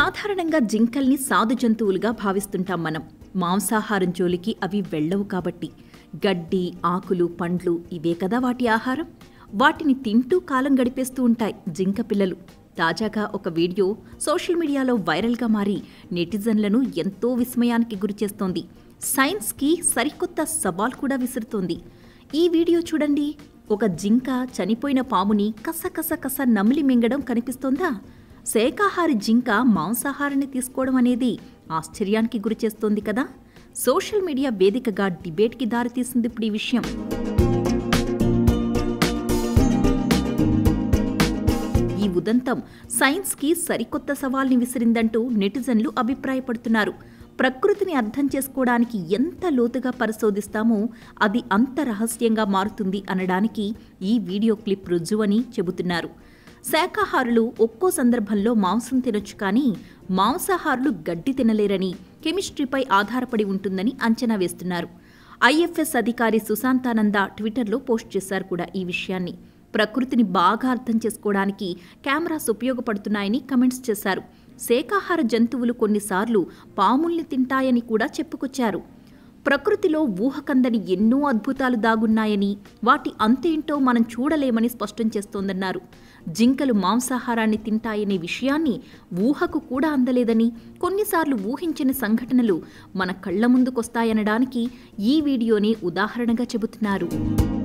సాధారణంగా జింకల్ని సాధు జంతువులుగా భావిస్తుంటాం మనం మాంసాహారం జోలికి అవి వెళ్ళవు కాబట్టి గడ్డి ఆకులు పండ్లు ఇవే కదా వాటి ఆహారం వాటిని తింటూ కాలం గడిపేస్తూ ఉంటాయి జింక పిల్లలు తాజాగా ఒక వీడియో సోషల్ మీడియాలో వైరల్గా మారి నెటిజన్లను ఎంతో విస్మయానికి గురిచేస్తోంది సైన్స్కి సరికొత్త సవాల్ కూడా విసురుతోంది ఈ వీడియో చూడండి ఒక జింక చనిపోయిన పాముని కస కస కస నమిలి మింగడం కనిపిస్తోందా శాకాహారి జింక మాంసాహారాన్ని తీసుకోవడం అనేది ఆశ్చర్యానికి గురిచేస్తోంది కదా సోషల్ మీడియా వేదికగా డిబేట్కి దారితీసింది ఇప్పుడు ఈ విషయం ఈ ఉదంతం సైన్స్కి సరికొత్త సవాల్ని విసిరిందంటూ నెటిజన్లు అభిప్రాయపడుతున్నారు ప్రకృతిని అర్థం చేసుకోవడానికి ఎంత లోతుగా పరిశోధిస్తామో అది అంత రహస్యంగా మారుతుంది అనడానికి ఈ వీడియో క్లిప్ రుజువని చెబుతున్నారు శాకాహారులు ఒక్కో సందర్భంలో మాంసం తినొచ్చు కానీ మాంసాహారులు గడ్డి తినలేరని కెమిస్ట్రీపై ఆధారపడి ఉంటుందని అంచనా వేస్తున్నారు ఐఎఫ్ఎస్ అధికారి సుశాంతానంద ట్విట్టర్లో పోస్ట్ చేశారు కూడా ఈ విషయాన్ని ప్రకృతిని బాగా అర్థం చేసుకోవడానికి కెమెరాస్ ఉపయోగపడుతున్నాయని కమెంట్స్ చేశారు శాకాహార జంతువులు కొన్నిసార్లు పాముల్ని తింటాయని కూడా చెప్పుకొచ్చారు ప్రకృతిలో ఊహకందని ఎన్నో అద్భుతాలు దాగున్నాయని వాటి అంతేంటో మనం చూడలేమని స్పష్టం చేస్తోందన్నారు జింకలు మాంసాహారాన్ని తింటాయనే విషయాన్ని ఊహకు కూడా అందలేదని కొన్నిసార్లు ఊహించని సంఘటనలు మన కళ్ల ముందుకొస్తాయనడానికి ఈ వీడియోని ఉదాహరణగా చెబుతున్నారు